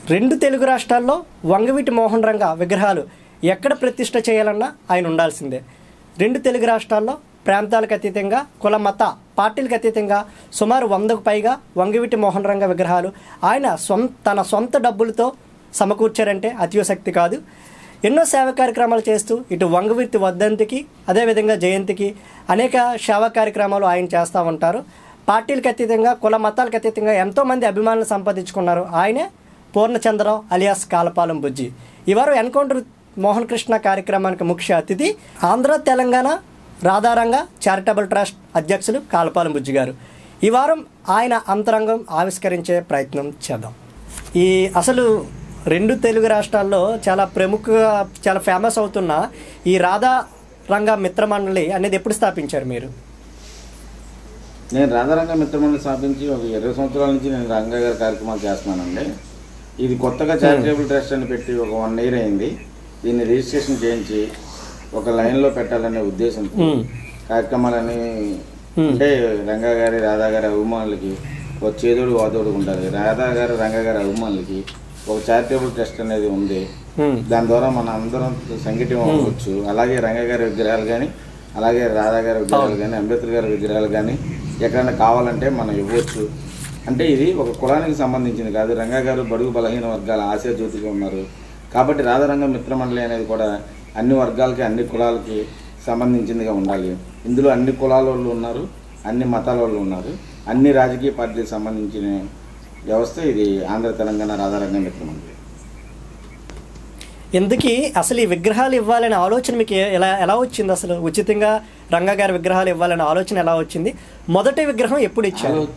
రెండు తెలుగు రాష్ట్రాల్లో వంగవీటి మోహన్ రంగ విగ్రహాలు ఎక్కడ ప్రతిష్ట చేయాలన్నా ఆయన ఉండాల్సిందే రెండు తెలుగు రాష్ట్రాల్లో ప్రాంతాలకు అతీతంగా కుల మత పార్టీలకు అతీతంగా సుమారు వందకు పైగా వంగవీటి మోహన్ రంగ విగ్రహాలు ఆయన సొంత తన సొంత డబ్బులతో సమకూర్చారంటే అతిశక్తి కాదు ఎన్నో సేవా కార్యక్రమాలు చేస్తూ ఇటు వంగవీటి వర్ధంతికి అదేవిధంగా జయంతికి అనేక సేవా కార్యక్రమాలు ఆయన చేస్తూ ఉంటారు పార్టీలకు అతీతంగా కుల మతాలకు అతీతంగా ఎంతోమంది అభిమానులు సంపాదించుకున్నారు ఆయనే పూర్ణచంద్రరావు అలియాస్ కాలపాలెం బుజ్జి ఈ వారం ఎన్కౌంటర్ మోహన్ కృష్ణ కార్యక్రమానికి ముఖ్య అతిథి ఆంధ్ర తెలంగాణ రాధారంగ చారిటబుల్ ట్రస్ట్ అధ్యక్షులు కాలపాలెం బుజ్జి గారు ఈ వారం ఆయన అంతరంగం ఆవిష్కరించే ప్రయత్నం చేద్దాం ఈ అసలు రెండు తెలుగు రాష్ట్రాల్లో చాలా ప్రముఖ చాలా ఫేమస్ అవుతున్న ఈ రాధా రంగ మిత్రమండలి అనేది ఎప్పుడు స్థాపించారు మీరు నేను రాధారంగ మిత్రమండలి స్థాపించి ఒక ఇరవై సంవత్సరాల నుంచి నేను రంగా గారి కార్యక్రమాలు చేస్తున్నానండి ఇది కొత్తగా చారిటబుల్ ట్రస్ట్ అని పెట్టి ఒక వన్ ఇయర్ అయింది దీన్ని రిజిస్ట్రేషన్ చేయించి ఒక లైన్లో పెట్టాలనే ఉద్దేశంతో మ్మ్. కార్యక్రమాలని అంటే రంగా గారి రాధా గారి అభిమానులకి ఒక చేదోడు వాదోడు ఉండాలి రాధా గారి రంగా గారి అభిమానులకి ఒక చారిటబుల్ ట్రస్ట్ అనేది ఉంది హ్మ్. దాని ద్వారా మన అందరం సంఘటన అవ్వచ్చు అలాగే రంగ గారి విగ్రహాలు కానీ అలాగే రాధా గారి విగ్రహాలు కానీ అంబేద్కర్ గారి విగ్రహాలు కానీ ఎక్కడైనా కావాలంటే మనం ఇవ్వచ్చు అంటే ఇది ఒక కులానికి సంబంధించింది కాదు రంగా గారు బడుగు బలహీన వర్గాల ఆశాజ్యోతిగా ఉన్నారు కాబట్టి రాధారంగ మిత్రమండలి అనేది కూడా అన్ని వర్గాలకి అన్ని కులాలకి సంబంధించిందిగా ఉండాలి ఇందులో అన్ని కులాల వాళ్ళు ఉన్నారు అన్ని మతాల వాళ్ళు ఉన్నారు అన్ని రాజకీయ పార్టీలకు సంబంధించిన వ్యవస్థ ఇది ఆంధ్ర తెలంగాణ రాధారంగ మిత్రమండలి ఎందుకు అసలు ఈ విగ్రహాలు ఇవ్వాలనే ఆలోచన మీకు ఏ- ఎలా ఎలా వచ్చింది అసలు ఉచితంగా రంగా గారి విగ్రహాలు ఇవ్వాలనే ఆలోచన ఎలా వచ్చింది మొదటి విగ్రహం ఎప్పుడు ఇచ్చారు ఆలో-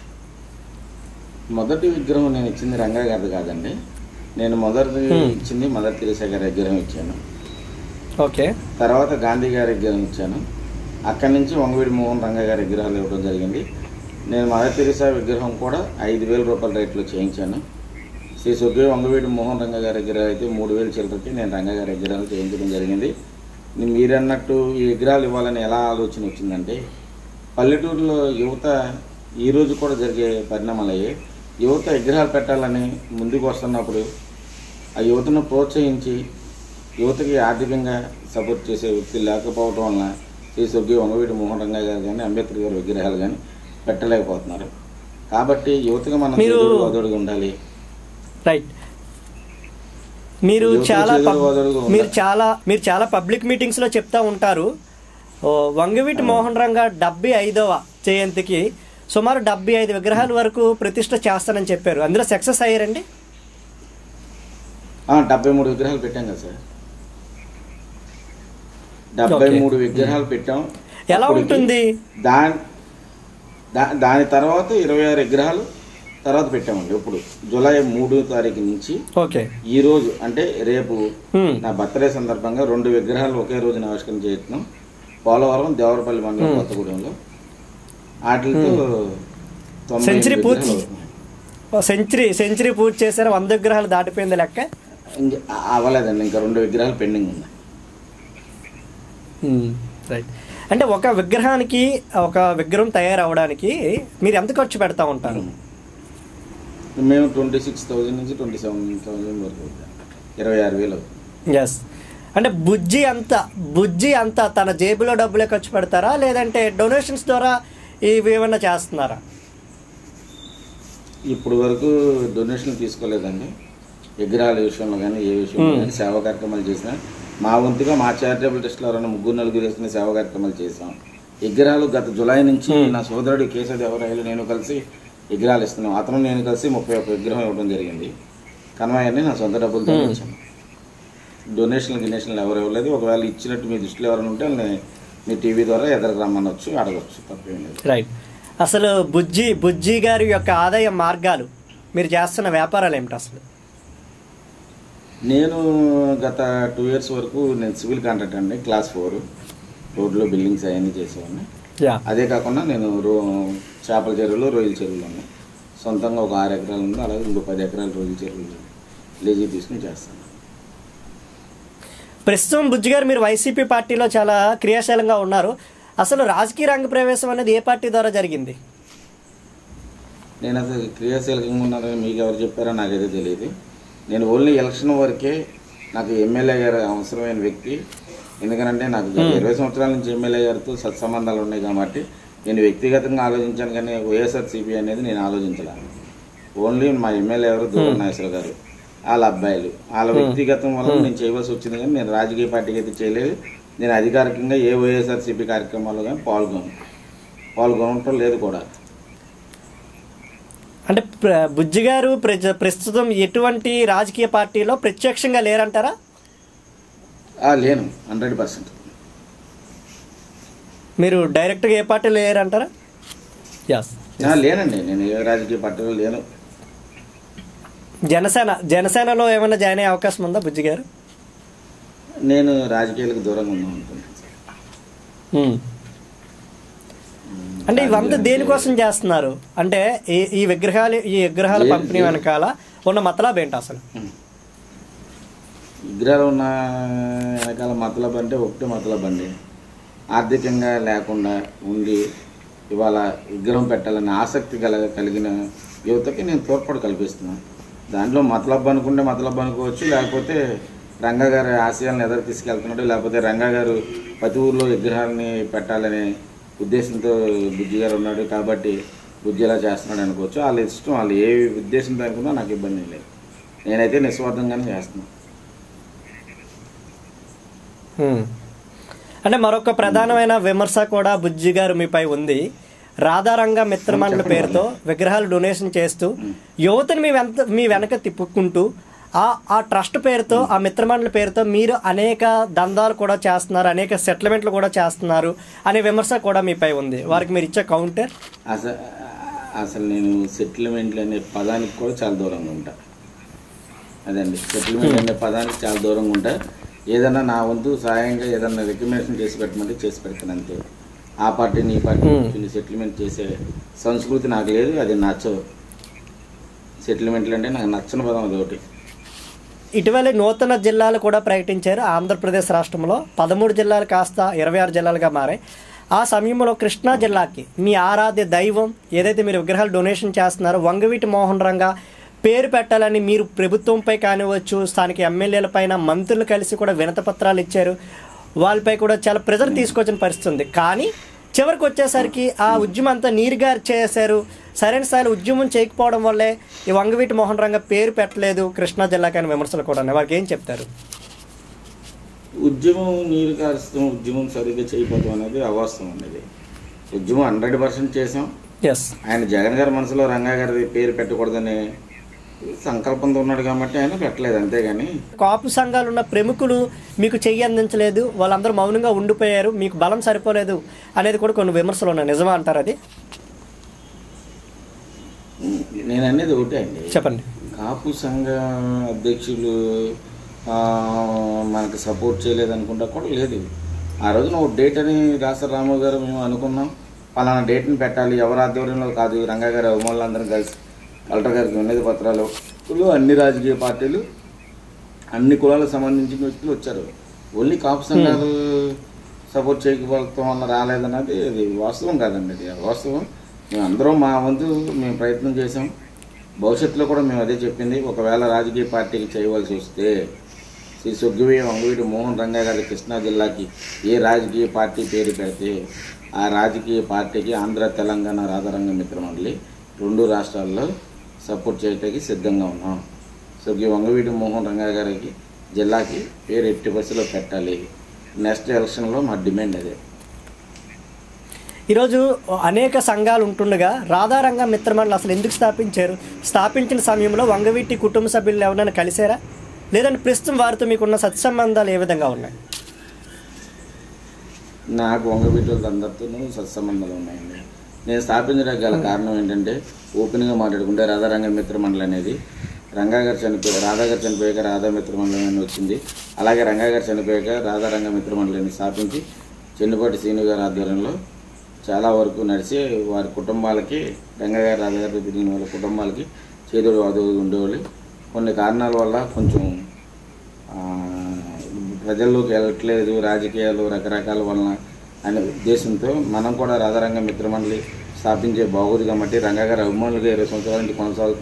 మొదటి విగ్రహం నేను ఇచ్చింది రంగా గారిది కాదండి నేను మొదటి ఇచ్చింది మదర్ తెరీసా గారి విగ్రహం ఇచ్చాను ఓకే తర్వాత గాంధీ గారి విగ్రహం ఇచ్చాను అక్కడి నుంచి వంగవీడి మోహన్ రంగా గారి విగ్రహాలు ఇవ్వడం జరిగింది నేను మదర్ తెరీసా విగ్రహం కూడా ఐదు వేల రూపాయల రేట్లో చేయించాను శ్రీ సుగ్గే వంగవీడి మోహన్ రంగ గారి విగ్రహం అయితే మూడు వేల చిల్లరకి నేను రంగ గారి విగ్రహాలు చేయించడం జరిగింది ని- మీరన్నట్టు ఈ విగ్రహాలు ఇవ్వాలని ఎలా ఆలోచన వచ్చిందంటే పల్లెటూరులో యువత ఈ రోజు కూడా జరిగే పరిణామాలు అయ్యాయి యువత విగ్రహాలు పెట్టాలని ముందుకు వస్తున్నప్పుడు ఆ యువతను ప్రోత్సహించి యువతకి ఆర్థికంగా సపోర్ట్ చేసే వ్యక్తి లేకపోవడం వలన శ్రీ స్వర్గీయ వంగవీటి మోహన్ రంగా గారు కానీ అంబేద్కర్ గారి విగ్రహాలు కానీ పెట్టలేకపోతున్నారు కాబట్టి యువతగా మనం మీరు- చేదోడు వాదోడుగా ఉండాలి రైట్ మీరు యువతలు చాలా చేదోడు పబ్- వాదోడుగా ఉండాలి. మీరు చాలా మీరు చాలా పబ్లిక్ మీటింగ్స్లో చెప్తా ఉంటారు ఓ, వంగవీటి మోహన్ రంగ డెబ్బై ఐదవ జయంతికి సుమారు డెబ్బై ఐదు విగ్రహాల వరకు ప్రతిష్ట చేస్తానని చెప్పారు అందులో సక్సెస్ అయ్యారండి ఆ, డెబ్బై మూడు విగ్రహాలు పెట్టాం కదా సార్ డెబ్బై ఓకే. మూడు విగ్రహాలు పెట్టాం ఎలా అప్పటికి ఉంటుంది దాని దా- దాని తర్వాత ఇరవై ఆరు విగ్రహాలు తర్వాత పెట్టామండి ఇప్పుడు జూలై మూడో తారీఖు నుంచి ఓకే ఈ రోజు అంటే రేపు హ్మ్. నా బర్త్డే సందర్భంగా రెండు విగ్రహాలు ఒకే రోజున ఆవిష్కరణ చేస్తున్నాం పోలవరం దేవరపల్లి మండలం కొత్తగూడెంలో వాటితో తొంభై సెంచరీ ఎనిమిది పూర్తి విగ్రహాలు అవుతున్నాయి. ఓ, సెంచరీ సెంచరీ పూర్తి చేశారు వంద విగ్రహాలు దాటిపోయింది లెక్క ఇంక అవ్వలేదండి ఇంకా రెండు విగ్రహాలు పెండింగ్ ఉన్నాయి రైట్ అంటే ఒక విగ్రహానికి ఒక విగ్రహం తయారవడానికి మీరు ఎంత ఖర్చు పెడతా ఉంటారు మేము ట్వంటీ సిక్స్ థౌజండ్ నుంచి ట్వంటీ సెవెన్ థౌజండ్ వరకు అవుతుంది. ఇరవై ఆరు వేలు అవుతుంది. ఎస్ అంటే బుజ్జి అంతా బుజ్జి అంతా తన జేబులో డబ్బులే ఖర్చు పెడతారా లేదంటే డొనేషన్స్ ద్వారా ఇవి ఏమన్నా చేస్తున్నారా ఇప్పుడు వరకు డొనేషన్లు తీసుకోలేదండి విగ్రహాల విషయంలో కానీ ఏ విషయంలో కానీ సేవా కార్యక్రమాలు చేసినా మా వంతుగా మా చారిటబుల్ ట్రస్ట్లో ఎవరైనా ముగ్గురు నలుగురు వేసుకుని సేవా కార్యక్రమాలు చేసాం విగ్రహాలు గత జులై నుంచి నా సోదరుడు కేశవదేవరాయలు నేను కలిసి విగ్రహాలు ఇస్తున్నాం అతను నేను కలిసి ముప్పై ఒక్క విగ్రహం ఇవ్వడం జరిగింది కన్వాయన్ని నా సొంత డబ్బులతో ఇచ్చాను డొనేషన్లు గినేషన్లు ఎవరు ఇవ్వలేదు ఒకవేళ ఇచ్చినట్టు మీ దృష్టిలో ఎవరైనా ఉంటే వాళ్ళని మీ టీవీ ద్వారా ఎదురుకు రమ్మనొచ్చు అడగచ్చు తప్పేం లేదు రైట్ అసలు బుజ్జి బుజ్జి గారి యొక్క ఆదాయ మార్గాలు మీరు చేస్తున్న వ్యాపారాలు ఏమిటి అసలు నేను గత టూ ఇయర్స్ వరకు నేను సివిల్ కాంట్రాక్ట్ అండి క్లాస్ ఫోర్ రోడ్లు బిల్డింగ్స్ అవన్నీ చేసేవాడిని యా అదే కాకుండా నేను రో చేపల చెరువులు రొయ్యల చెరువులు ఉన్నాయి సొంతంగా ఒక ఆరు ఎకరాలు ఉంది అలాగే ఇంకో పది ఎకరాలు రొయ్యల చెరువులు లేజీ తీసుకుని చేస్తాను ప్రస్తుతం బుజ్జి గారు మీరు వైసీపీ పార్టీలో చాలా క్రియాశీలంగా ఉన్నారు అసలు రాజకీయ రంగ ప్రవేశం అనేది ఏ పార్టీ ద్వారా జరిగింది నేను అసలు క్రియాశీలకంగా ఉన్నానని మీకు ఎవరు చెప్పారో నాకైతే తెలియదు నేను ఓన్లీ ఎలక్షన్ వరకే నాకు ఎమ్మెల్యే గారు అవసరమైన వ్యక్తి ఎందుకంటే నాకు గత ఇరవై సంవత్సరాల నుంచి ఎమ్మెల్యే గారితో సత్సంబంధాలు ఉన్నాయి కాబట్టి నేను వ్యక్తిగతంగా ఆలోచించాను కానీ వైఎస్ఆర్సీపీ అనేది నేను ఆలోచించలే ఓన్లీ మా ఎమ్మెల్యే ఎవరు దూరం నాగేశ్వర గారు వాళ్ళ అబ్బాయిలు వాళ్ళ వ్యక్తిగతం వల్ల నేను చేయవలసి వచ్చింది కానీ నేను రాజకీయ పార్టీకి అయితే చేయలేదు నేను అధికారికంగా ఏ వైఎస్ఆర్సీపీ కార్యక్రమాల్లో కానీ పాల్గొను పాల్గొనటం లేదు కూడా అంటే ప్ర- బుజ్జి గారు ప్రజ- ప్రస్తుతం ఎటువంటి రాజకీయ పార్టీలో ప్రత్యక్షంగా లేరంటారా ఆ, లేను హండ్రెడ్ పర్సెంట్ మీరు డైరెక్ట్గా ఏ పార్టీలో లేరంటారా ఎస్ లేనండి నేను ఏ రాజకీయ పార్టీలో లేను జనసేన జనసేనలో ఏమైనా జాయిన్ అయ్యే అవకాశం ఉందా బుజ్జి గారు నేను రాజకీయాలకు దూరంగా ఉన్నాను అనుకుంటున్నాను ఉమ్. అంటే ఇవంతా దేనికోసం చేస్తున్నారు అంటే ఈ ఈ విగ్రహాలు ఈ విగ్రహాల ఏ- పంపిణీ ఏ- వెనకాల ఉన్న మతలాబ్ ఏంటి అసలు విగ్రహాలు ఉన్న వెనకాల మతలబ్ అంటే ఒకటే మతలబ్ అండి ఆర్థికంగా లేకుండా ఉండి ఇవాళ విగ్రహం పెట్టాలని ఆసక్తి కల కలిగిన యువతకి నేను తోడ్పాటు కల్పిస్తున్నాను దాంట్లో మతలబ్ అనుకుంటే మతలబ్ అనుకోవచ్చు లేకపోతే రంగా గారి ఆశయాలను ఎదురు తీసుకెళ్తున్నాడు లేకపోతే రంగా గారు ప్రతి ఊర్లో విగ్రహాలని పెట్టాలనే ఉద్దేశంతో బుజ్జి గారు ఉన్నాడు కాబట్టి బుజ్జి ఇలా చేస్తున్నాడు అనుకోవచ్చు వాళ్ళ ఇష్టం వాళ్ళు ఏ ఉద్దేశంతో అనుకున్నా నాకు ఇబ్బంది లేదు నేనైతే నిస్వార్థంగానే చేస్తున్నాను ఉమ్. అంటే మరొక ప్రధానమైన విమర్శ కూడా బుజ్జి గారు మీపై ఉంది రాధారంగ మిత్రమండలి చెప్పండి పేరుతో విగ్రహాలు డొనేషన్ చేస్తూ యువతని మీ వెనక మీ వెనక తిప్పుకుంటూ ఆ ఆ ట్రస్ట్ పేరుతో ఆ మిత్రమండలి పేరుతో మీరు అనేక దందాలు కూడా చేస్తున్నారు అనేక సెటిల్మెంట్లు కూడా చేస్తున్నారు అనే విమర్శ కూడా మీపై ఉంది వారికి మీరు ఇచ్చే కౌంటర్ అసలు అసలు నేను సెటిల్మెంట్లు అనే పదానికి కూడా చాలా దూరంగా ఉంటా అదండి సెటిల్మెంట్ అనే పదానికి చాలా దూరంగా ఉంటా ఏదన్నా నా వంతు సహాయంగా ఏదన్నా రికమెండేషన్ చేసి పెట్టమంటే చేసి పెడతాను అంతే ఆ పార్టీని ఈ పార్టీని సెటిల్మెంట్ చేసే సంస్కృతి నాకు లేదు అది నచ్చదు సెటిల్మెంట్లు అంటే నాకు నచ్చని పదం అది ఒకటి ఇటీవల నూతన జిల్లాలు కూడా ప్రకటించారు ఆంధ్రప్రదేశ్ రాష్ట్రంలో పదమూడు జిల్లాలు కాస్త ఇరవై ఆరు జిల్లాలుగా మారాయి ఆ సమయంలో కృష్ణా జిల్లాకి మీ ఆరాధ్య దైవం ఏదైతే మీరు విగ్రహాలు డొనేషన్ చేస్తున్నారో వంగవీటి మోహన్ రంగా పేరు పెట్టాలని మీరు ప్రభుత్వంపై కానివచ్చు స్థానిక ఎమ్మెల్యేల పైన మంత్రులు కలిసి కూడా వినత పత్రాలు ఇచ్చారు వాళ్ళపై కూడా చాలా ప్రెజర్ తీసుకొచ్చిన పరిస్థితి ఉంది కానీ చివరికి వచ్చేసరికి ఆ ఉద్యమం అంతా నీరుగారు చేశారు సరైన స్థాయిలో ఉద్యమం చేయకపోవడం వల్లే ఈ వంగవీటి మోహన్ రంగ పేరు పెట్టలేదు కృష్ణా జిల్లాకి అని విమర్శలు కూడా ఉన్నాయి వారికి ఏం చెప్తారు ఉద్యమం నీరు కారుస్తాం ఉద్యమం సరిగ్గా చేయకపోవడం అనేది అవాస్తవం అనేది ఉద్యమం హండ్రెడ్ పర్సెంట్ చేసాం ఎస్ ఆయన జగన్ గారి మనసులో రంగా గారి పేరు పెట్టకూడదని సంకల్పంతో ఉన్నాడు కాబట్టి ఆయన పెట్టలేదు అంతేగాని కాపు సంఘాలు ఉన్న ప్రముఖులు మీకు చెయ్యి అందించలేదు వాళ్ళందరూ మౌనంగా ఉండిపోయారు మీకు బలం సరిపోలేదు అనేది కూడా కొన్ని విమర్శలు ఉన్నాయి నిజమా అంటారు అది నేను అనేది ఒకటే అండి చెప్పండి కాపు సంఘ అధ్యక్షులు ఆ, మనకు సపోర్ట్ చేయలేదు అనుకుంటా కూడా లేదు ఆ రోజున ఒక డేట్ అని రాష్ట్ర రాము గారు మేము అనుకున్నాం పలానా డేట్ని పెట్టాలి ఎవరి ఆధ్వర్యంలో కాదు రంగా గారి అవమానులందరం కలిసి కలెక్టర్ గారికి ఉన్నది పత్రాలు ఇప్పుడు అన్ని రాజకీయ పార్టీలు అన్ని కులాలకు సంబంధించిన వ్యక్తులు వచ్చారు ఓన్లీ కాపు సంఘాలు సపోర్ట్ చేయకపోవడం వల్ల రాలేదన్నది అది వాస్తవం కాదండి అది వాస్తవం మేము అందరం మా వంతు మేము ప్రయత్నం చేసాం భవిష్యత్తులో కూడా మేము అదే చెప్పింది ఒకవేళ రాజకీయ పార్టీకి చేయవలసి వస్తే శ్రీ సొగ్గువి వంగవీటి మోహన్ రంగా గారి కృష్ణా జిల్లాకి ఏ రాజకీయ పార్టీ పేరు పెడితే ఆ రాజకీయ పార్టీకి ఆంధ్ర తెలంగాణ రాధారంగ మిత్రమండలి రెండు రాష్ట్రాల్లో సపోర్ట్ చేయడానికి సిద్ధంగా ఉన్నాం సొగ్గి వంగవీటి మోహన్ రంగా గారికి జిల్లాకి పేరు ఎట్టి బస్సులో పెట్టాలి నెక్స్ట్ ఎలక్షన్లో మా డిమాండ్ అదే ఈరోజు అనేక సంఘాలు ఉంటుండగా రాధారంగ మిత్రమండలి అసలు ఎందుకు స్థాపించారు స్థాపించిన సమయంలో వంగవీటి కుటుంబ సభ్యులు ఎవరైనా కలిసారా లేదంటే ప్రస్తుతం వారితో మీకున్న సత్సంబంధాలు ఏ విధంగా ఉన్నాయి నాకు వంగబీటలతో అందరితోనూ సత్సంబంధాలు ఉన్నాయండి నేను స్థాపించడానికి గల కారణం ఏంటంటే ఓపెన్గా మాట్లాడుకుంటే రాధారంగ మిత్ర మండలి అనేది రంగా గారు చనిపోయి రాధా గారు చనిపోయాక రాధా మిత్ర మండలి అని వచ్చింది అలాగే రంగా గారు చనిపోయాక రాధారంగ మిత్ర మండలిని స్థాపించి చెన్నుపాటి శ్రీను గారి ఆధ్వర్యంలో చాలా వరకు నడిచి వారి కుటుంబాలకి రంగా గారు రాధా గారు తిరిగిన వాళ్ళ కుటుంబాలకి చేదుడు వాదుడు ఉండేవాళ్ళు కొన్ని కారణాల వల్ల కొంచెం ఆ, ప్రజల్లోకి వెళ్ళట్లేదు రాజకీయాలు రకరకాల వలన అనే ఉద్దేశంతో మనం కూడా రాధారంగ మిత్రమండలి స్థాపించే బాగోదు కాబట్టి రంగా గారి అభిమానులుగా ఇరవై సంవత్సరాల నుంచి కొనసాగుతున్నాం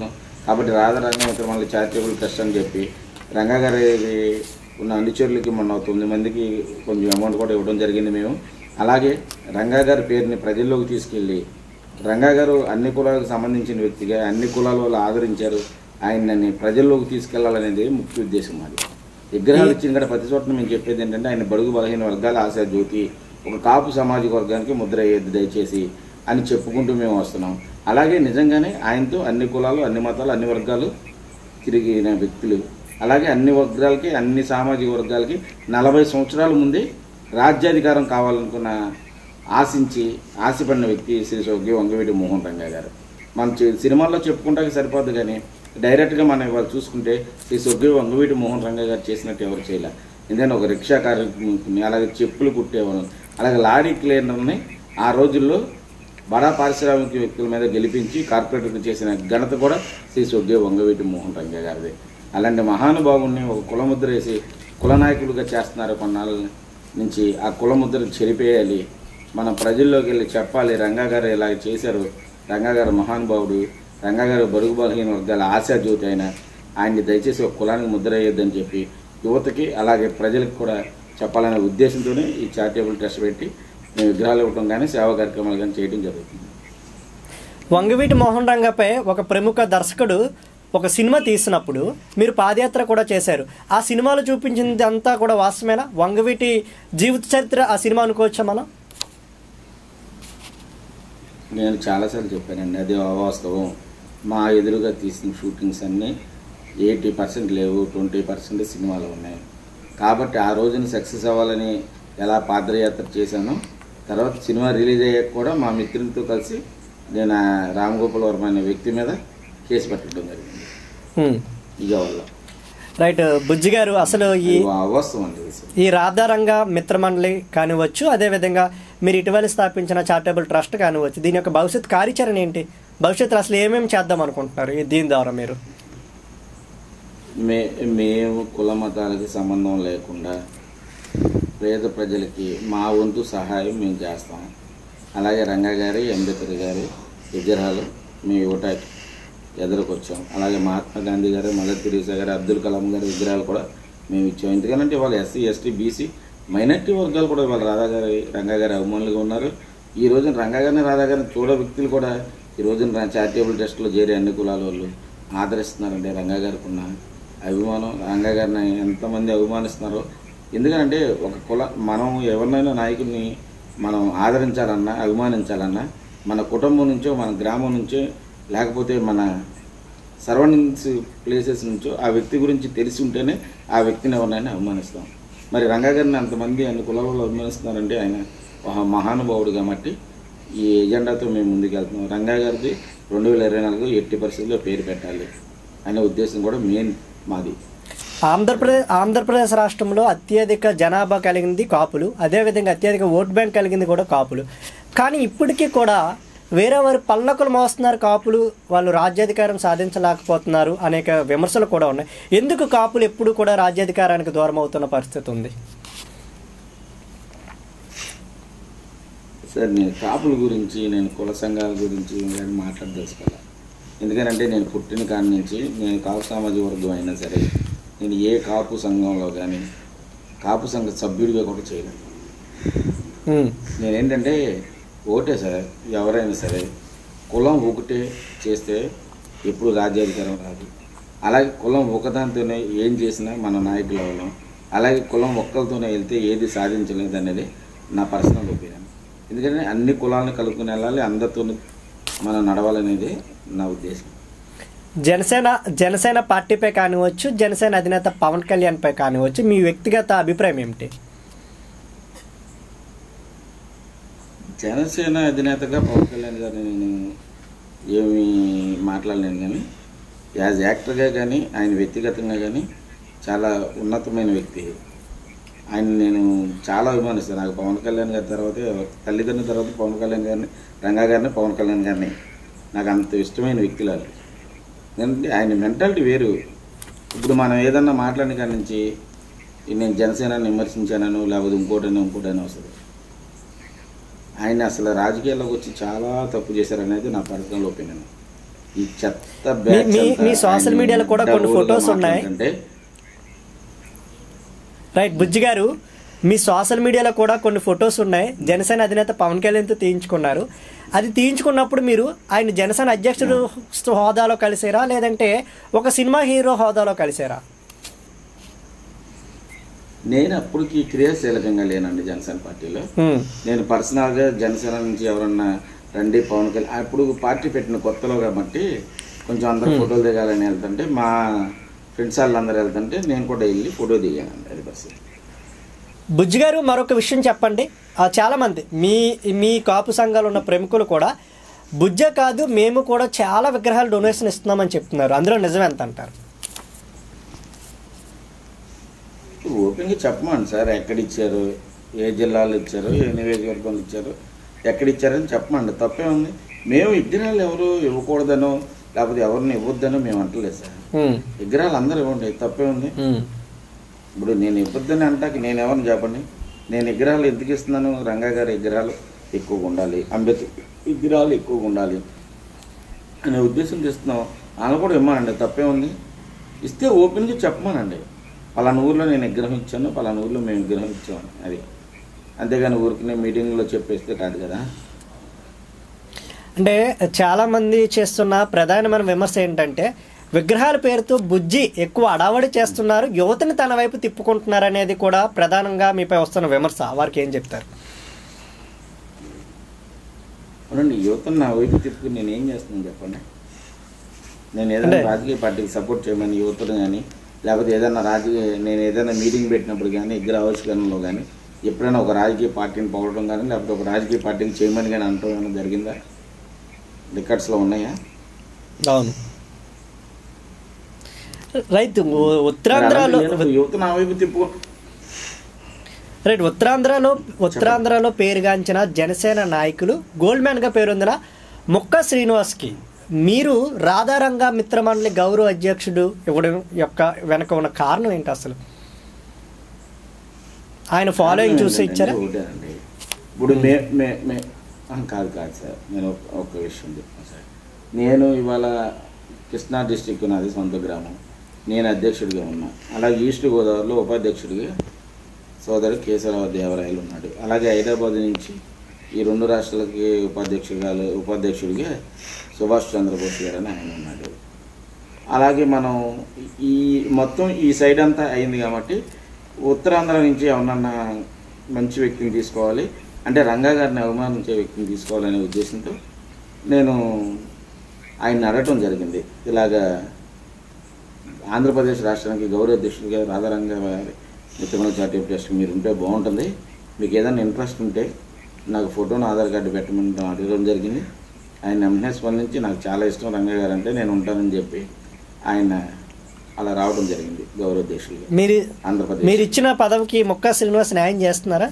కాబట్టి రాధారంగ మిత్రమల్లి చారిటబుల్ ట్రస్ట్ అని చెప్పి రంగా గారి ఉన్న అనుచరులకి మొన్న తొమ్మిది మందికి కొంచెం అమౌంట్ కూడా ఇవ్వడం జరిగింది మేము అలాగే రంగా గారి పేరుని ప్రజల్లోకి తీసుకెళ్ళి రంగా గారు అన్ని కులాలకు సంబంధించిన వ్యక్తిగా అన్ని కులాల వాళ్ళు ఆదరించారు ఆయనని ప్రజల్లోకి తీసుకెళ్లాలనేది ముఖ్య ఉద్దేశం మాది విగ్రహాలు ఇచ్చిన కూడా ప్రతి చోట మేము చెప్పేది ఏంటంటే ఆయన బడుగు బలహీన వర్గాల ఆశా జ్యోతి ఒక కాపు సామాజిక వర్గానికి ముద్ర అయ్యేది దయచేసి అని చెప్పుకుంటూ మేము వస్తున్నాం అలాగే నిజంగానే ఆయనతో అన్ని కులాలు అన్ని మతాలు అన్ని వర్గాలు తిరిగిన వ్యక్తులు అలాగే అన్ని వర్గాలకి అన్ని సామాజిక వర్గాలకి నలభై సంవత్సరాల ముందే రాజ్యాధికారం కావాలనుకున్న ఆశించి ఆశపడిన వ్యక్తి శ్రీ స్వర్గీయ వంగవీటి మోహన్ రంగా గారు మనం చే- సినిమాల్లో చెప్పుకుంటానికి సరిపోదు కానీ డైరెక్ట్గా మనం ఇవాళ చూసుకుంటే శ్రీ స్వర్గీయ వంగవీటి మోహన్ రంగా గారు చేసినట్టు ఎవరు చేయలే ఎందుకంటే ఒక రిక్షా కార్మికుని అలాగే చెప్పులు కుట్టేవాళ్ళు అలాగే లారీ క్లీనర్ని ఆ రోజుల్లో బడా పారిశ్రామిక వ్యక్తుల మీద గెలిపించి కార్పొరేటర్కి చేసిన ఘనత కూడా శ్రీ స్వర్గీయ వంగవీటి మోహన్ రంగా గారిది అలాంటి మహానుభావుని ఒక కులముద్ర వేసి కులనాయకులుగా చేస్తున్నారు కొన్నాళ్ళ నుంచి ఆ కులముద్ర చెరిపేయాలి మనం ప్రజల్లోకి వెళ్ళి చెప్పాలి రంగా గారు ఇలా చేశారు రంగా గారు మహానుభావుడు రంగా గారు బరుగు బలహీన వర్గాల ఆశా జ్యోతి అయిన ఆయన్ని దయచేసి ఒక కులానికి ముద్ర వేయొద్దని చెప్పి యువతకి అలాగే ప్రజలకు కూడా చెప్పాలనే ఉద్దేశంతోనే ఈ చారిటబుల్ ట్రస్ట్ పెట్టి మేము విగ్రహాలు ఇవ్వడం కానీ సేవా కార్యక్రమాలు కానీ చేయడం జరుగుతుంది వంగవీటి మోహన్ రంగపై ఒక ప్రముఖ దర్శకుడు ఒక సినిమా తీసినప్పుడు మీరు పాదయాత్ర కూడా చేశారు ఆ సినిమాలో చూపించింది అంతా కూడా వాస్తవేనా వంగవీటి జీవిత చరిత్ర ఆ సినిమా అనుకోవచ్చా మనం నేను చాలాసార్లు చెప్పానండి అది అవాస్తవం మా ఎదురుగా తీసిన షూటింగ్స్ అన్నీ ఎయిటీ పర్సెంట్ లేవు ట్వంటీ పర్సెంట్ సినిమాలు ఉన్నాయి కాబట్టి ఆ రోజున సక్సెస్ అవ్వాలని ఎలా పాదయాత్ర చేశానో తర్వాత సినిమా రిలీజ్ అయ్యాక కూడా మా మిత్రులతో కలిసి నేను ఆ రామగోపాల్ వర్మ అనే వ్యక్తి మీద కేసు పెట్టడం జరిగింది హ్మ్. విజయవాడలో రైట్ బుజ్జి గారు అసలు ఈ ఇది అవాస్తవం అండి ఇది. ఈ రాధారంగ మిత్రమండలి కానివచ్చు అదేవిధంగా మీరు ఇటీవల స్థాపించిన చారిటబుల్ ట్రస్ట్ కానివచ్చు దీని యొక్క భవిష్యత్ కార్యాచరణ ఏంటి భవిష్యత్తులో అసలు ఏమేమి చేద్దాం అనుకుంటున్నారు ఈ- దీని ద్వారా మీరు మే మేము కుల మతాలకి సంబంధం లేకుండా పేద ప్రజలకి మా వంతు సహాయం మేము చేస్తాం అలాగే రంగా గారి అంబేద్కర్ గారి విగ్రహాలు మేము ఇవ్వటానికి ఎదురుకొచ్చాం అలాగే మహాత్మా గాంధీ గారు మదర్ తెరీసా గారు అబ్దుల్ కలాం గారి విగ్రహాలు కూడా మేము ఇచ్చాం ఎందుకంటే ఇవాళ ఎస్సీ ఎస్టీ బీసీ మైనార్టీ వర్గాలు కూడా ఇవాళ రాధా గారి రంగా గారి అభిమానులుగా ఉన్నారు ఈ రోజున రంగా గారిని రాధా గారిని చూడ వ్యక్తులు కూడా ఈ రోజున చారిటబుల్ ట్రస్ట్లో చేరే అన్ని కులాల వాళ్ళు ఆదరిస్తున్నారంటే రంగా గారికి ఉన్న అభిమానం రంగా గారిని ఎంతమంది అభిమానిస్తున్నారో ఎందుకంటే ఒక కుల మనం ఎవరినైనా నాయకుడిని మనం ఆదరించాలన్నా అభిమానించాలన్నా మన కుటుంబం నుంచో మన గ్రామం నుంచో లేకపోతే మన సరౌండింగ్స్ ప్లేసెస్ నుంచో ఆ వ్యక్తి గురించి తెలిసి ఉంటేనే ఆ వ్యక్తిని ఎవరినైనా అభిమానిస్తాం మరి రంగా గారిని అంతమంది అన్ని కులాలలో అభిమానిస్తున్నారంటే ఆయన ఒక మహానుభావుడు కాబట్టి ఈ ఎజెండాతో మేము ముందుకు వెళ్తున్నాం రంగా గారిది రెండు వేల ఇరవై నాలుగు ఎట్టి పరిస్థితుల్లో పేరు పెట్టాలి అనే ఉద్దేశం కూడా మెయిన్ మాది ఆంధ్రప్రదేశ్ ఆంధ్రప్రదేశ్ రాష్ట్రంలో అత్యధిక జనాభా కలిగింది కాపులు అదేవిధంగా అత్యధిక ఓట్ బ్యాంక్ కలిగింది కూడా కాపులు కానీ ఇప్పటికీ కూడా వేరే వారి పల్లకులు మోస్తున్నారు కాపులు వాళ్ళు రాజ్యాధికారం సాధించలేకపోతున్నారు అనేక విమర్శలు కూడా ఉన్నాయి ఎందుకు కాపులు ఎప్పుడు కూడా రాజ్యాధికారానికి దూరం అవుతున్న పరిస్థితి ఉంది సార్ నేను కాపుల గురించి నేను కుల సంఘాల గురించి కానీ మాట్లాడదలుచుకోవాలి ఎందుకంటే నేను పుట్టిన కాడి నుంచి నేను కాపు సామాజిక వర్గం అయినా సరే నేను ఏ కాపు సంఘంలో కానీ కాపు సంఘ సభ్యుడిగా కూడా చేయలేను ఉమ్, నేనేంటంటే ఒకటే సార్ ఎవరైనా సరే కులం ఒకటే చేస్తే ఎప్పుడు రాజ్యాధికారం రాదు అలాగే కులం ఒకదానితోనే ఏం చేసినా మన నాయకులు అవ్వలేం అలాగే కులం ఒక్కరితోనే వెళ్తే ఏది సాధించలేదు అనేది నా పర్సనల్ ఒపీనియన్ ఎందుకంటే అన్ని కులాలను కలుపుకుని వెళ్ళాలి అందరితో మనం నడవాలనేది నా ఉద్దేశం జనసేన జనసేన పార్టీపై కానివచ్చు జనసేన అధినేత పవన్ కళ్యాణ్పై కానివచ్చు మీ వ్యక్తిగత అభిప్రాయం ఏమిటి జనసేన అధినేతగా పవన్ కళ్యాణ్ గారిని నేను ఏమీ మాట్లాడలేను కానీ యాజ్ యాక్టర్గా కానీ ఆయన వ్యక్తిగతంగా కానీ చాలా ఉన్నతమైన వ్యక్తి ఆయన నేను చాలా అభిమానిస్తాను నాకు పవన్ కళ్యాణ్ గారి తర్వాత తల్లిదండ్రుల తర్వాత పవన్ కళ్యాణ్ గారిని రంగా గారిని పవన్ కళ్యాణ్ గారిని నాకు అంత ఇష్టమైన వ్యక్తులు వాళ్ళు ఎందుకంటే ఆయన మెంటాలిటీ వేరు ఇప్పుడు మనం ఏదన్నా మాట్లాడిన కాడి నుంచి నేను జనసేనని విమర్శించానను లేకపోతే ఇంకోటని ఇంకోటని వస్తుంది ఆయన అసలు రాజకీయాల్లోకి వచ్చి చాలా తప్పు చేశారనేది నా పర్సనల్ ఒపీనియన్ ఈ చెత్త మీ- బ్యాచ్ మీ- అంతా మీ social ఆయన mediaలో కూడా కొన్ని డబ్బులుగా photos ఉన్నాయి. మాట్లాడుతుంటే రైట్ బుజ్జి గారు మీ సోషల్ మీడియాలో కూడా కొన్ని ఫొటోస్ ఉన్నాయి జనసేన అధినేత పవన్ కళ్యాణ్తో తీయించుకున్నారు అది తీయించుకున్నప్పుడు మీరు ఆయన జనసేన అధ్యక్షుడు హోదాలో కలిసారా లేదంటే ఒక సినిమా హీరో హోదాలో కలిసారా నేను అప్పటికి క్రియాశీలకంగా లేనండి జనసేన పార్టీలో ఉమ్, నేను పర్సనల్గా జనసేన నుంచి ఎవరన్నా రండి పవన్ కళ్యాణ్ అప్పుడు పార్టీ పెట్టిన కొత్తలో కాబట్టి కొంచెం అందరు ఫోటోలు దిగాలని వెళ్తుంటే మా ఫ్రెండ్స్ వాళ్ళందరూ వెళ్తుంటే నేను కూడా వెళ్ళి ఫోటో దిగానండి అది బస్ బుజ్జి గారు మరొక విషయం చెప్పండి ఆ, చాలామంది మీ మీ కాపు సంఘాలు ఉన్న ప్రముఖులు కూడా బుజ్జ కాదు మేము కూడా చాలా విగ్రహాలు డొనేషన్ ఇస్తున్నామని చెప్తున్నారు అందులో నిజం ఎంత అంటారు ఓపెన్గా చెప్పమండి సార్ ఎక్కడ ఇచ్చారు ఏ జిల్లాలో ఇచ్చారు ఏ నియోజకవర్గంలో ఇచ్చారు ఎక్కడ ఇచ్చారని చెప్పమండి తప్పే ఉంది మేము విగ్రహాలు ఎవరు ఇవ్వకూడదనో లేకపోతే ఎవరిని ఇవ్వద్దనో మేము అంటలేదు సార్ ఉమ్, విగ్రహాలు అందరూ ఇవ్వండి తప్పే ఉంది ఉమ్, ఇప్పుడు నేను ఇవ్వద్దని అంటాకి నేను ఎవరిని చెప్పండి నేను విగ్రహాలు ఎందుకు ఇస్తున్నాను రంగా గారి విగ్రహాలు ఎక్కువగా ఉండాలి అంబేద్కర్ విగ్రహాలు ఎక్కువగా ఉండాలి అనే ఉద్దేశంతో ఇస్తున్నాం వాళ్ళు కూడా ఇవ్వమానండి తప్పే ఉంది ఇస్తే ఓపెన్గా చెప్పమానండి పలానా ఊర్లో నేను విగ్రహం ఇచ్చాను పలానా ఊర్లో మేము విగ్రహం ఇచ్చాము అది అంతేగాని ఊరికి మీటింగ్లో చెప్పేస్తే కాదు కదా అంటే చాలా మంది చేస్తున్న ప్రధానమైన విమర్శ ఏంటంటే విగ్రహాల పేరుతో బుజ్జి ఎక్కువ అడావడి చేస్తున్నారు యువతని తన వైపు తిప్పుకుంటున్నారు అనేది కూడా ప్రధానంగా మీపై వస్తున్న విమర్శ వారికి ఏం చెప్తారు అవునండి యువతను నా వైపు తిప్పుకుని నేను ఏం చేస్తున్నాను చెప్పండి నేను ఏదైనా అంటే- రాజకీయ పార్టీకి సపోర్ట్ చేయమని యువతను కానీ లేకపోతే ఏదైనా రాజకీయ నేను ఏదైనా మీటింగ్ పెట్టినప్పుడు కానీ విగ్రహ ఆవిష్కరణలో కానీ ఎప్పుడైనా ఒక రాజకీయ పార్టీని పొగడటం కానీ లేకపోతే ఒక రాజకీయ పార్టీని చేయమని కానీ అనటం ఏమైనా జరిగిందా రికార్డ్స్లో ఉన్నాయా అవును రైతు ఉ- మరి ఉత్తరాంధ్రలో అలాంటి నేను యువత నా వైపు తిప్పు రైట్ ఉత్తరాంధ్రలో ఉత్తరాంధ్రలో పేరుగాంచిన జనసేన నాయకులు గోల్డ్ మ్యాన్గా పేరొందిన ముక్క శ్రీనివాస్కి మీరు రాధారంగ మిత్రమండలి గౌరవ అధ్యక్షుడు ఇవ్వడం యొక్క వెనక ఉన్న కారణం ఏంటి అసలు ఆయన ఫాలోయింగ్ చూసి ఇచ్చారా ఒకటేనండి ఇప్పుడు మే మే మే ఆ, కాదు కాదు సార్ నేను ఒక- ఒక విషయం చెప్తాను సార్ నేను ఇవాళ కృష్ణా డిస్టిక్ నాది సొంత గ్రామం నేను అధ్యక్షుడిగా ఉన్నా అలాగే ఈస్ట్ గోదావరిలో ఉపాధ్యక్షుడిగా సోదరు కేశవరావు దేవరాయలు ఉన్నాడు అలాగే హైదరాబాద్ నుంచి ఈ రెండు రాష్ట్రాలకి ఉపాధ్యక్షుడిగా ఉపాధ్యక్షుడిగా సుభాష్ చంద్రబోస్ గారు అని ఆయన ఉన్నాడు అలాగే మనం ఈ మొత్తం ఈ సైడ్ అంతా అయింది కాబట్టి ఉత్తరాంధ్ర నుంచి ఎవరన్నా మంచి వ్యక్తిని తీసుకోవాలి అంటే రంగా గారిని అవమానించే వ్యక్తిని తీసుకోవాలనే ఉద్దేశంతో నేను ఆయన అడగటం జరిగింది ఇలాగా ఆంధ్రప్రదేశ్ రాష్ట్రానికి గౌరవ అధ్యక్షుడిగా రాధారంగ వారి మిత్రమైన చార్టీ ట్రస్ట్ మీరు ఉంటే బాగుంటుంది మీకు ఏదైనా ఇంట్రెస్ట్ ఉంటే నాకు ఫోటోను ఆధార్ కార్డు పెట్టమని అడగడం జరిగింది ఆయన వెంటనే స్పందించి నాకు చాలా ఇష్టం రంగ గారు అంటే నేను ఉంటానని చెప్పి ఆయన అలా రావడం జరిగింది గౌరవ అధ్యక్షుడిగా మీరు ఆంధ్రప్రదేశ్ మీరు ఇచ్చిన పదవికి ముక్క శ్రీనివాస్ న్యాయం చేస్తున్నారా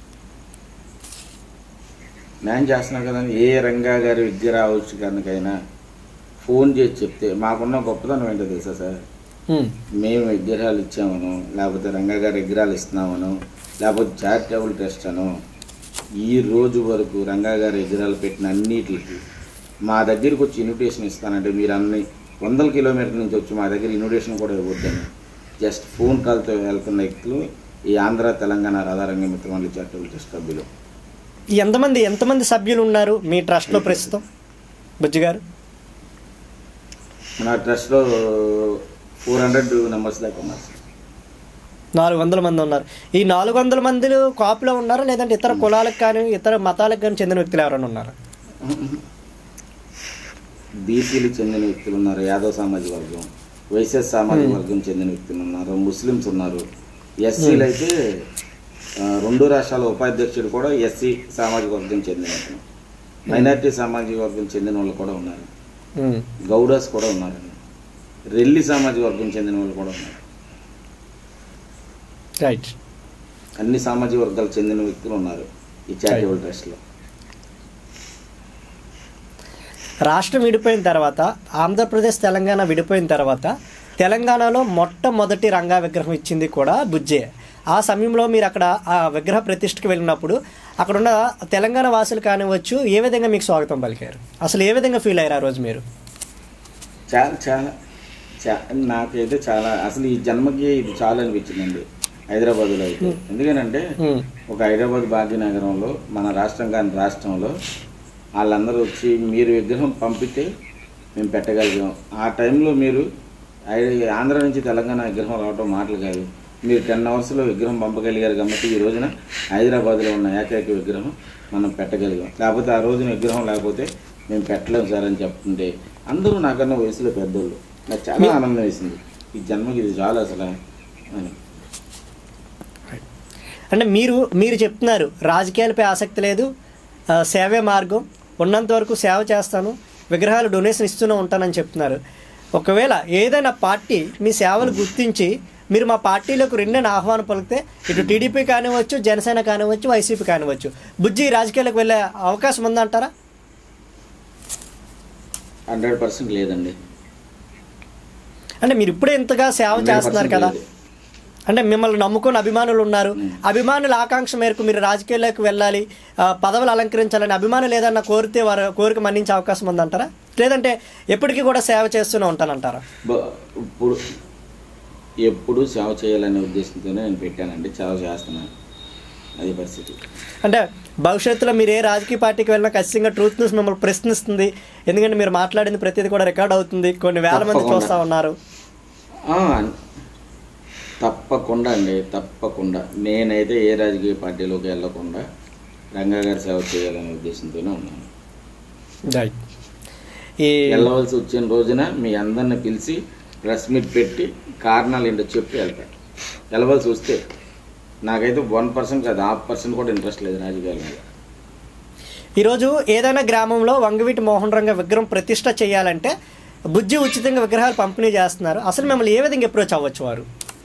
న్యాయం చేస్తున్నా కదండి ఏ రంగా గారి విద్య ఆవిష్కరణకైనా ఫోన్ చేసి చెప్తే మాకున్న గొప్పతనం ఏంటో తెలుసా సార్ ఉమ్, మేము విగ్రహాలు ఇచ్చామను లేకపోతే రంగా గారి విగ్రహాలు ఇస్తున్నామను లేకపోతే చారిటబుల్ ట్రస్ట్ అను ఈ రోజు వరకు రంగా గారి విగ్రహాలు పెట్టిన అన్నిటికి మా దగ్గరికి వచ్చి ఇన్విటేషన్ ఇస్తానంటే మీరు అన్ని వందల కిలోమీటర్ల నుంచి వచ్చి మా దగ్గర ఇన్విటేషన్ కూడా ఇవ్వద్దని జస్ట్ ఫోన్ కాల్తో వెళ్తున్న వ్యక్తులు ఈ ఆంధ్ర తెలంగాణ రాధారంగ మిత్రమండలి చారిటబుల్ ట్రస్ట్ సభ్యులు ఎంతమంది ఎంతమంది సభ్యులు ఉన్నారు మీ ట్రస్ట్లో ప్రస్తుతం బుజ్జి గారు మన ట్రస్ట్లో ఫోర్ హండ్రెడ్ నెంబర్స్ దాకా ఉన్నారు సార్. నాలుగు వందల మంది ఉన్నారు ఈ నాలుగు వందల మందిలో కాపులో ఉన్నారా లేదంటే ఇతర కులాలకు కానీ ఇతర మతాలకు కానీ చెందిన వ్యక్తులు ఎవరైనా ఉన్నారా బీసీలకు చెందిన వ్యక్తులు ఉన్నారు యాదవ్ సామాజిక వర్గం వైఎస్ఎస్ సామాజిక వర్గం చెందిన వ్యక్తులు ఉన్నారు ముస్లిమ్స్ ఉన్నారు ఎస్సీలు అయితే ఆ, రెండు రాష్ట్రాల ఉపాధ్యక్షుడు కూడా ఎస్సీ సామాజిక వర్గం చెందిన అతను మైనార్టీ సామాజిక వర్గం చెందిన వాళ్ళు కూడా ఉన్నారు ఉమ్, గౌడస్ కూడా ఉన్నారండి రెల్లి సామాజిక వర్గం చెందిన వాళ్ళు కూడా ఉన్నారు రైట్ అన్ని సామాజిక వర్గాలకు చెందిన వ్యక్తులు ఉన్నారు ఈ చారిటబుల్ ట్రస్ట్లో రాష్ట్రం విడిపోయిన తర్వాత ఆంధ్రప్రదేశ్ తెలంగాణ విడిపోయిన తర్వాత తెలంగాణలో మొట్టమొదటి రంగా విగ్రహం ఇచ్చింది కూడా బుజ్జే ఆ సమయంలో మీరు అక్కడ ఆ విగ్రహ ప్రతిష్ఠకి వెళ్ళినప్పుడు అక్కడ ఉన్న తెలంగాణ వాసులు కానివచ్చు ఏ విధంగా మీకు స్వాగతం పలికారు అసలు ఏ విధంగా ఫీల్ అయ్యారు ఆ రోజు మీరు చాలా చాలా చా నాకైతే చాలా అసలు ఈ జన్మకి ఇది చాలా అనిపించిందండి హైదరాబాద్లో అయితే ఎందుకనంటే ఉమ్. ఒక హైదరాబాద్ భాగ్యనగరంలో మన రాష్ట్రం కాని రాష్ట్రంలో వాళ్ళందరూ వచ్చి మీరు విగ్రహం పంపితే మేము పెట్టగలిగాం ఆ టైంలో మీరు ఐ- ఆంధ్ర నుంచి తెలంగాణ విగ్రహం రావడం మాటలు కాదు మీరు టెన్ అవర్స్లో విగ్రహం పంపగలిగారు కాబట్టి ఈ రోజున హైదరాబాద్లో ఉన్న ఏకైక విగ్రహం మనం పెట్టగలిగాం లేకపోతే ఆ రోజున విగ్రహం లేకపోతే మేము పెట్టలేము సార్ అని చెప్తుంటే అందరూ నాకన్నా వయసులో పెద్దోళ్ళు నాకు చాలా ఆనందం వేసింది ఈ జన్మకి ఇది చాలా అసలు అని అంటే మీరు మీరు చెప్తున్నారు రాజకీయాలపై ఆసక్తి లేదు ఆ, సేవే మార్గం ఉన్నంత వరకు సేవ చేస్తాను విగ్రహాలు డొనేషన్ ఇస్తూనే ఉంటానని చెప్తున్నారు ఒకవేళ ఏదైనా పార్టీ మీ సేవలు గుర్తించి మీరు మా పార్టీలోకి రెండని ఆహ్వానం పలికితే ఇటు టీడీపీ కానివ్వచ్చు జనసేన కానివ్వచ్చు వైసీపీ కానివ్వచ్చు బుజ్జి రాజకీయాలకు వెళ్ళే అవకాశం ఉందంటారా హండ్రెడ్ పర్సెంట్ లేదండి అంటే మీరు ఇప్పుడే ఇంతగా సేవ 100% చేస్తున్నారు కదా లేదు. అంటే మిమ్మల్ని నమ్ముకున్న అభిమానులు ఉన్నారు అభిమానుల ఆకాంక్ష మేరకు మీరు రాజకీయాల్లోకి వెళ్ళాలి ఆ, పదవులు అలంకరించాలని అభిమానులు ఏదన్నా కోరితే వారి కోరిక మన్నించే అవకాశం ఉందంటారా లేదంటే ఎప్పటికీ కూడా సేవ చేస్తూనే ఉంటానంటారా బ- ఇప్పుడు ఎప్పుడు సేవ చేయాలనే ఉద్దేశంతోనే నేను పెట్టానండి సేవ చేస్తున్నాను అది పరిస్థితి అంటే భవిష్యత్తులో మీరు ఏ రాజకీయ పార్టీకి వెళ్ళినా ఖచ్చితంగా ట్రూత్ న్యూస్ మిమ్మల్ని ప్రశ్నిస్తుంది ఎందుకంటే మీరు మాట్లాడింది ప్రతిదీ కూడా రికార్డ్ అవుతుంది కొన్ని వేల మంది తప్పకుండా. చూస్తూ ఉన్నారు ఆ, తప్పకుండా అండి తప్పకుండా నేనైతే ఏ రాజకీయ పార్టీలోకి వెళ్ళకుండా రంగా గారి సేవ చేయాలనే ఉద్దేశంతోనే ఉన్నాను ఈ వెళ్ళవలసి వచ్చిన రోజున మీ అందరిని పిలిచి ప్రెస్ మీట్ పెట్టి కారణాలు ఏంటో చెప్పి వెళ్తాను వెళ్ళవలసి వస్తే నాకైతే వన్ పర్సెంట్ కాదు హాఫ్ పర్సెంట్ కూడా ఇంట్రెస్ట్ లేదు రాజకీయాల మీద ఈరోజు ఏదైనా గ్రామంలో వంగవీటి మోహన్ రంగ విగ్రహం ప్రతిష్ట చేయాలంటే బుజ్జి ఉచితంగా విగ్రహాలు పంపిణీ చేస్తున్నారు అసలు మిమ్మల్ని ఏ విధంగా అప్రోచ్ అవ్వచ్చు వారు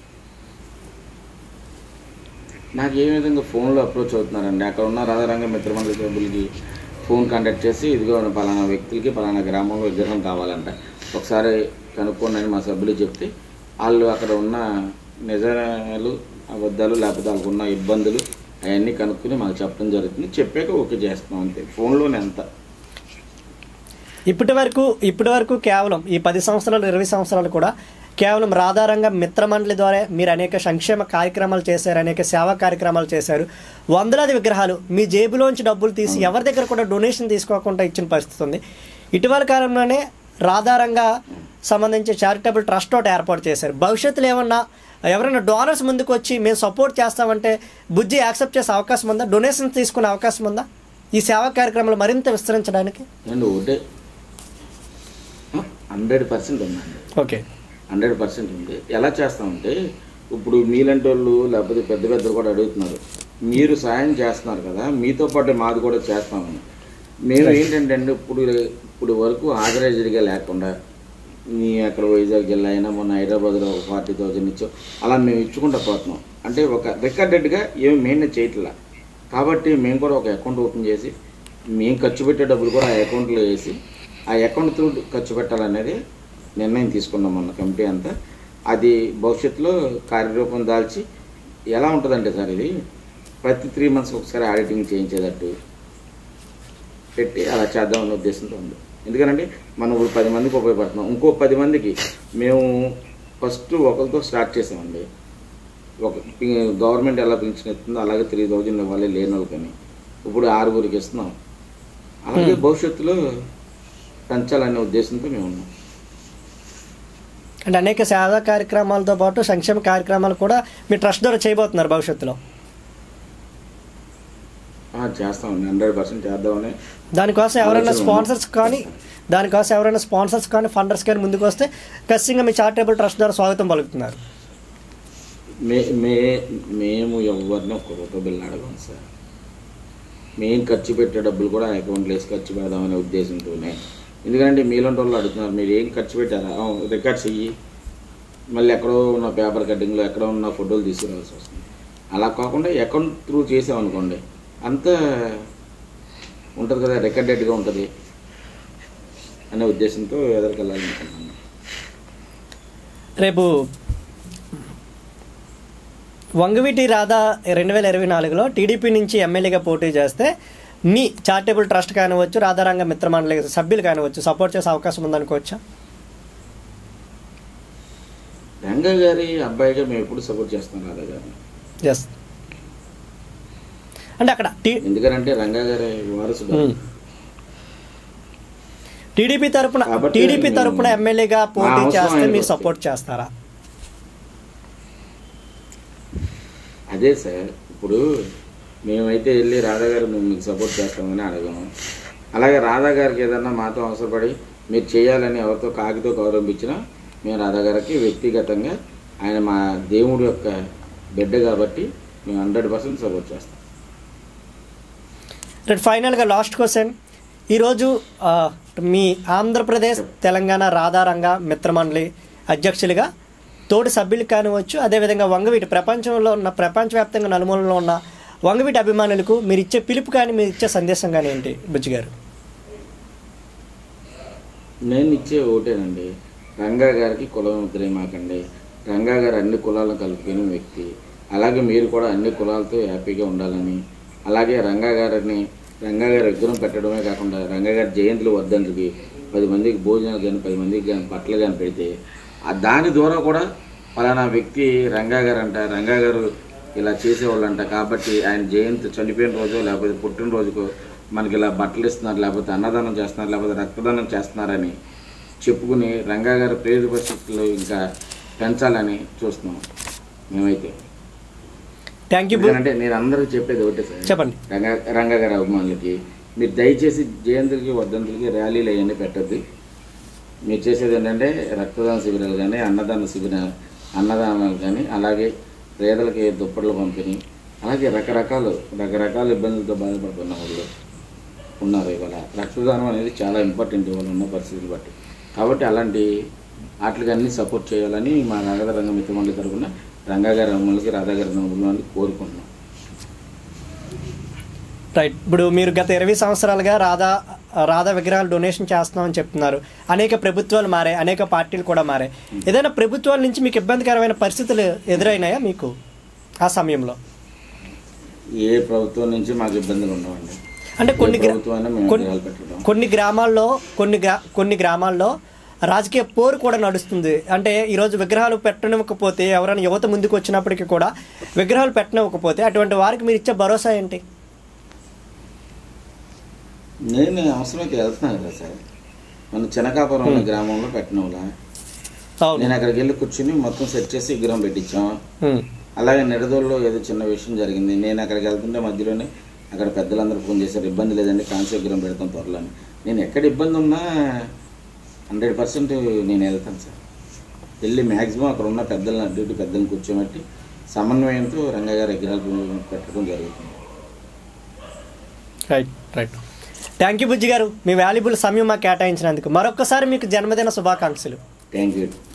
నాకు ఏ విధంగా ఫోన్లో అప్రోచ్ అవుతున్నారండి అక్కడ ఉన్న రాధారంగ మిత్రమండలి సభ్యులకి ఫోన్ కాంటాక్ట్ చేసి ఇదిగో పలానా వ్యక్తులకి పలానా గ్రామంలో విగ్రహం కావాలంట ఒకసారి కనుక్కోండి అని మా సభ్యులు చెప్తే వాళ్ళు అక్కడ ఉన్న నిజాలు అబద్ధాలు లేకపోతే వాళ్ళకు ఉన్న ఇబ్బందులు అవన్నీ కనుక్కుని మాకు చెప్పడం జరుగుతుంది చెప్పాక ఓకే చేస్తాం అంతే ఫోన్లోనే ఎంత ఇప్పటి వరకు ఇప్పటి వరకు కేవలం ఈ పది సంవత్సరాలు ఇరవై సంవత్సరాలు కూడా కేవలం రాధారంగ మిత్రమండలి ద్వారా మీరు అనేక సంక్షేమ కార్యక్రమాలు చేశారు అనేక సేవా కార్యక్రమాలు చేశారు వందలాది విగ్రహాలు మీ జేబులోంచి డబ్బులు తీసి ఎవరి దగ్గర కూడా డొనేషన్ తీసుకోకుండా ఇచ్చిన పరిస్థితి ఉంది ఇటీవల కాలంలోనే రాధారంగ సంబంధించి చారిటబుల్ ట్రస్ట్ ఒకటి ఏర్పాటు చేశారు భవిష్యత్తులో ఏమన్నా ఎవరైనా డోనర్స్ ముందుకు వచ్చి మేము సపోర్ట్ చేస్తామంటే బుజ్జి యాక్సెప్ట్ చేసే అవకాశం ఉందా డొనేషన్ తీసుకునే అవకాశం ఉందా ఈ సేవా కార్యక్రమాలు మరింత విస్తరించడానికి అండ్ ఒకటే హండ్రెడ్ పర్సెంట్ ఉందండి ఓకే హండ్రెడ్ పర్సెంట్ ఉంది ఎలా చేస్తామంటే ఇప్పుడు మీలాంటి వాళ్ళు లేకపోతే పెద్ద పెద్దలు కూడా అడుగుతున్నారు మీరు సాయం చేస్తున్నారు కదా మీతో పాటు మాది కూడా చేస్తామని మేము ఏంటంటే అండి ఇప్పుడు ఇప్పుడు వరకు ఆథరైజ్డ్గా లేకుండా మీ అక్కడ వైజాగ్ జిల్లా అయినా మొన్న హైదరాబాద్లో ఒక ఫార్టీ థౌజండ్ ఇచ్చాం అలా మేము ఇచ్చుకుంటూ పోతున్నాం అంటే ఒక రికార్డెడ్గా ఏమి మెయింటైన్ చేయట్లా కాబట్టి మేము కూడా ఒక అకౌంట్ ఓపెన్ చేసి మేము ఖర్చు పెట్టే డబ్బులు కూడా ఆ అకౌంట్లో వేసి ఆ అకౌంట్ త్రూ ఖర్చు పెట్టాలనేది నిర్ణయం తీసుకున్నాం మన కమిటీ అంతా అది భవిష్యత్తులో కార్యరూపం దాల్చి ఎలా ఉంటుందంటే సార్ ఇది ప్రతి త్రీ మంత్స్కి ఒకసారి ఆడిటింగ్ చేయించేటట్టు పెట్టి అలా చేద్దామనే ఉద్దేశంతో ఉంది ఎందుకంటే మనం ఇప్పుడు పది మందికి ఉపయోగపడుతున్నాం ఇంకో పది మందికి మేము ఫస్ట్ ఒకరితో స్టార్ట్ చేసామండి ఒక గవర్నమెంట్ ఎలా పెన్షన్ ఇస్తుందో అలాగే త్రీ థౌజండ్ ఇవ్వాలి లేని వాళ్ళకని ఇప్పుడు ఆరుగురికి ఇస్తున్నాం అలాగే భవిష్యత్తులో పెంచాలనే ఉద్దేశంతో మేము ఉన్నాం అంటే అనేక సేవా కార్యక్రమాలతో పాటు సంక్షేమ కార్యక్రమాలు కూడా మీ ట్రస్ట్ ద్వారా చేయబోతున్నారు భవిష్యత్తులో ఆ, చేస్తామండి హండ్రెడ్ పర్సెంట్ చేద్దామని దానికోసం ఎవరైనా ఆలోచన ఉంది. స్పాన్సర్స్ కానీ దానికోసం ఎవరైనా స్పాన్సర్స్ కానీ ఫండర్స్ కానీ ముందుకు వస్తే ఖచ్చితంగా మీ చారిటబుల్ ట్రస్ట్ ద్వారా స్వాగతం పలుకుతున్నారు మే మే మేము ఎవరిని ఒక్క రూపాయి బిల్లు అడగం సార్ మేము ఖర్చు పెట్టే డబ్బులు కూడా అకౌంట్లో వేసి ఖర్చు పెడదామనే ఉద్దేశంతోనే ఎందుకంటే మీలాంటి వాళ్ళు అడుగుతున్నారు మీరు ఏం ఖర్చు పెట్టారా రికార్డ్స్ ఇయ్యి మళ్ళీ ఎక్కడో ఉన్న పేపర్ కటింగ్లో ఎక్కడో ఉన్న ఫోటోలు తీసుకురావాల్సి వస్తుంది అలా కాకుండా అకౌంట్ త్రూ చేసామనుకోండి అంతా ఉంటుంది కదా రికార్డెడ్గా ఉంటుంది అనే ఉద్దేశంతో ఎదురుకెళ్ళాలనుకుంటున్నాను రేపు వంగవీటి రాధా రెండు వేల ఇరవై నాలుగులో టీడీపీ నుంచి ఎమ్మెల్యేగా పోటీ చేస్తే మీ చారిటబుల్ ట్రస్ట్ కానివచ్చు రాధారంగ మిత్రమండలి సభ్యులు కానివచ్చు సపోర్ట్ చేసే అవకాశం ఉందనుకోవచ్చా రంగా గారి అబ్బాయిగా మేము ఎప్పుడు సపోర్ట్ చేస్తాం రాధా గారిని ఎస్ అంటే అక్కడ టీ ఎందుకంటే రంగా గారి వారసుడు ఉమ్. టీడీపీ తరపున కాబట్టి టీడీపీ మేము- తరపున ఎమ్మెల్యేగా పోటీ మా అవసరం చేస్తే ఆయనకు మీరు వస్తే. సపోర్ట్ చేస్తారా అదే సార్ ఇప్పుడు మేమైతే వెళ్ళి రాధా గారు మేము మీకు సపోర్ట్ చేస్తామని అడగాము అలాగే రాధా గారికి ఏదన్నా మాతో అవసరపడి మీరు చేయాలని ఎవరితో కాకితో గౌరవించినా మేము రాధా గారికి వ్యక్తిగతంగా ఆయన మా దేవుడు యొక్క బిడ్డ కాబట్టి మేము హండ్రెడ్ పర్సెంట్ సపోర్ట్ చేస్తాం రైట్ ఫైనల్గా లాస్ట్ క్వశ్చన్ ఈరోజు ఆ, మీ ఆంధ్రప్రదేశ్ తెలంగాణ రాధారంగ మిత్రమండలి అధ్యక్షులుగా తోటి సభ్యులు కానివచ్చు అదేవిధంగా వంగవీటి ప్రపంచంలో ఉన్న ప్రపంచవ్యాప్తంగా నలుమూలలో ఉన్న వంగవీటి అభిమానులకు మీరు ఇచ్చే పిలుపు కానీ మీరు ఇచ్చే సందేశం కానీ ఏంటి బుజ్జి గారు నేను ఇచ్చే ఓటేనండి రంగా గారికి కులం ముద్రే మాకండి రంగా గారు అన్ని కులాలను కలుపుకునే వ్యక్తి అలాగే మీరు కూడా అన్ని కులాలతో హ్యాపీగా ఉండాలని అలాగే రంగా గారిని రంగా గారి విగ్రహం పెట్టడమే కాకుండా రంగా గారి జయంతులు వద్దందుకు పది మందికి భోజనాలు కానీ పది మందికి కానీ బట్టలు కానీ పెడితే ఆ దాని ద్వారా కూడా పలానా వ్యక్తి రంగా గారు అంట రంగా గారు ఇలా చేసేవాళ్ళంట కాబట్టి ఆయన జయంతి చనిపోయిన రోజు లేకపోతే పుట్టినరోజుకో మనకి ఇలా బట్టలు ఇస్తున్నారు లేకపోతే అన్నదానం చేస్తున్నారు లేకపోతే రక్తదానం చేస్తున్నారని చెప్పుకుని రంగా గారి ప్రేరిత పరిస్థితులు ఇంకా పెంచాలని చూస్తున్నాం మేమైతే థ్యాంక్ యూ ఎందుకంటే నేను అందరికీ చెప్పేది ఒకటే సార్ చెప్పండి రంగా రంగా గారి అభిమానులకి మీరు దయచేసి జయంతులకి వర్ధంతులకి ర్యాలీలు అవన్నీ పెట్టద్దు మీరు చేసేది ఏంటంటే రక్తదాన శిబిరాలు కానీ అన్నదాన శిబిర అన్నదానాలు కానీ అలాగే పేదలకి దుప్పట్లు పంపిణీ అలాగే రకరకాలు రకరకాల ఇబ్బందులతో బాధపడుతున్న వాళ్ళు ఉన్నారు ఇవాళ రక్తదానం అనేది చాలా ఇంపార్టెంట్ ఇవాళ ఉన్న పరిస్థితులు బట్టి కాబట్టి అలాంటి వాటికి అన్ని సపోర్ట్ చేయాలని మా రాగద రంగ మిత్రమండలి తరఫున రంగా గారి అమ్మలకి రాధా గారి అమ్మలని కోరుకుంటున్నాం రైట్ ఇప్పుడు మీరు గత ఇరవై సంవత్సరాలుగా రాధా రాధా విగ్రహాలు డొనేషన్ చేస్తున్నామని చెప్తున్నారు అనేక ప్రభుత్వాలు మారాయి అనేక పార్టీలు కూడా మారాయి ఏదైనా ప్రభుత్వాల నుంచి మీకు ఇబ్బందికరమైన పరిస్థితులు ఎదురైనాయా మీకు ఆ సమయంలో ఏ ప్రభుత్వం నుంచి మాకు ఇబ్బందులు ఉండవండి అంటే కొన్ని ఏ గ్రా- ప్రభుత్వాన్ని మేము కొన్ని- విగ్రహాలు పెట్టడం కొన్ని గ్రామాల్లో కొన్ని గ్రా కొన్ని గ్రామాల్లో రాజకీయ పోరు కూడా నడుస్తుంది అంటే ఈరోజు విగ్రహాలు పెట్టనివ్వకపోతే ఎవరైనా యువత ముందుకు వచ్చినప్పటికీ కూడా విగ్రహాలు పెట్టనివ్వకపోతే అటువంటి వారికి మీరు ఇచ్చే భరోసా ఏంటి నేను అవసరమైతే వెళ్తున్నాను కదా సార్ మన చినకాపురం అనే గ్రామంలో పెట్టినోళ్ళ అవును నేను అక్కడికి వెళ్ళి కూర్చుని మొత్తం సెట్ చేసి విగ్రహం పెట్టించాం ఉమ్. అలాగే నిడదోల్లో ఏదో చిన్న విషయం జరిగింది నేను అక్కడికి వెళ్తుంటే మధ్యలోనే అక్కడ పెద్దలందరూ ఫోన్ చేశారు ఇబ్బంది లేదండి కాంస్య విగ్రహం పెడతాం త్వరలో అని నేను ఎక్కడ ఇబ్బంది ఉన్నా హండ్రెడ్ పర్సెంట్ నేను వెళ్తాను సార్ వెళ్ళి మ్యాక్సిమం అక్కడ ఉన్న పెద్దలను అటు ఇటు పెద్దలను కూర్చోబెట్టి సమన్వయంతో రంగగారి విగ్రహాలు పెట్టడం జరుగుతుంది right right thank you Bujji గారు మీ వాల్యుబుల్ సమయం మాకు కేటాయించినందుకు మరొకసారి మీకు జన్మదిన శుభాకాంక్షలు థ్యాంక్ యూ